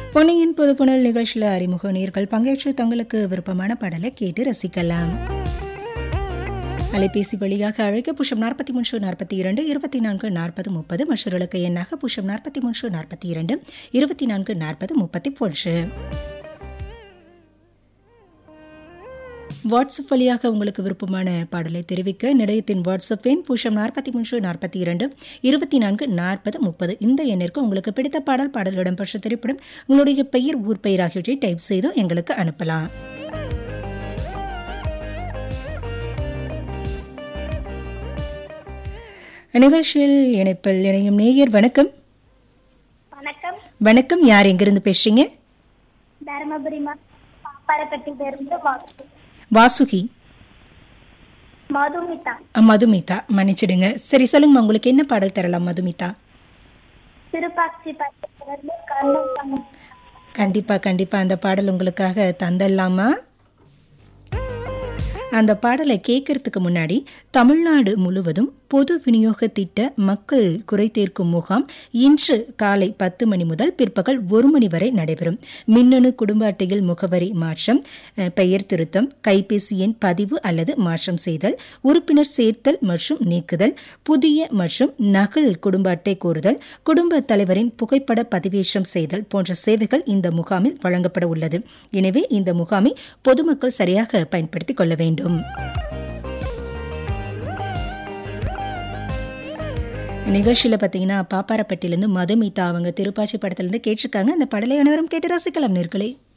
பொன்னியின் புதுப்புணல் நிகழ்ச்சியில் அறிமுக நேர்கள் பங்கேற்று தங்களுக்கு விருப்பமான பாடலை கேட்டு ரசிக்கலாம் அலைபேசி வழியாக அழைக்க புஷம் நாற்பத்தி மூன்று நாற்பத்தி இரண்டு இருபத்தி நான்கு நாற்பது முப்பது மற்றொருக்கு எண்ணாக புஷம் நாற்பத்தி மூன்று நாற்பத்தி இரண்டு இருபத்தி நான்கு நாற்பது முப்பத்தி ஒன்று வாட்ஸ்அப் வழியாக உங்களுக்கு விருப்பமான பாடலை தெரிவிக்க நிலையத்தின் வாட்ஸ்அப் எண் பூஷம் நாற்பத்தி மூன்று நாற்பத்தி இரண்டு இருபத்தி நான்கு நாற்பது முப்பது இந்த எண்ணிற்கு உங்களுக்கு பிடித்த பாடல் பாடல் இடம்பெற்ற திரைப்படம் உங்களுடைய பெயர் ஊர் பெயர் ஆகியவற்றை டைப் செய்து எங்களுக்கு அனுப்பலாம் நிகழ்ச்சியில் இணைப்பில் இணையும் நேயர் வணக்கம் வணக்கம் வணக்கம் யார் எங்கிருந்து பேசுறீங்க தருமபுரி பாப்பாரப்பட்டியில இருந்து வாசு வாசுகி மதுமிதா அ, மதுமிதா மன்னிச்சிடுங்க சரி சொல்லுங்கம்மா உங்களுக்கு என்ன பாடல் தரலாம் மதுமிதா திருப்பாச்சி பட்டியிலிருந்து கண்ணு கண்டிப்பா கண்டிப்பா அந்த பாடல் உங்களுக்காக தந்தடலாமா அந்த பாடலை கேட்கறதுக்கு முன்னாடி தமிழ்நாடு முழுவதும் பொது விநியோக திட்ட மக்கள் குறை தீர்க்கும் முகாம் இன்று காலை பத்து மணி முதல் பிற்பகல் ஒரு மணி வரை நடைபெறும் மின்னணு குடும்ப அட்டையில் முகவரி மாற்றம் அஹ், பெயர் திருத்தம் கைபேசி எண் பதிவு அல்லது மாற்றம் செய்தல் உறுப்பினர் சேர்த்தல் மற்றும் நீக்குதல் புதிய மற்றும் நகல் குடும்ப அட்டை கோருதல் குடும்ப தலைவரின் புகைப்பட பதிவேற்றம் செய்தல் போன்ற சேவைகள் இந்த முகாமில் வழங்கப்பட உள்ளது எனவே இந்த முகாமை பொதுமக்கள் சரியாக பயன்படுத்திக் கொள்ள வேண்டும் நிகழ்ச்சியில் பார்த்தீங்கன்னா பாப்பாரப்பட்டியிலேருந்து மதுமிதா அவங்க திருப்பாச்சி படத்துலேருந்து கேட்டிருக்காங்க அந்த படலை அனைவரும் கேட்டு ரசிக்கலாம் நேர்களே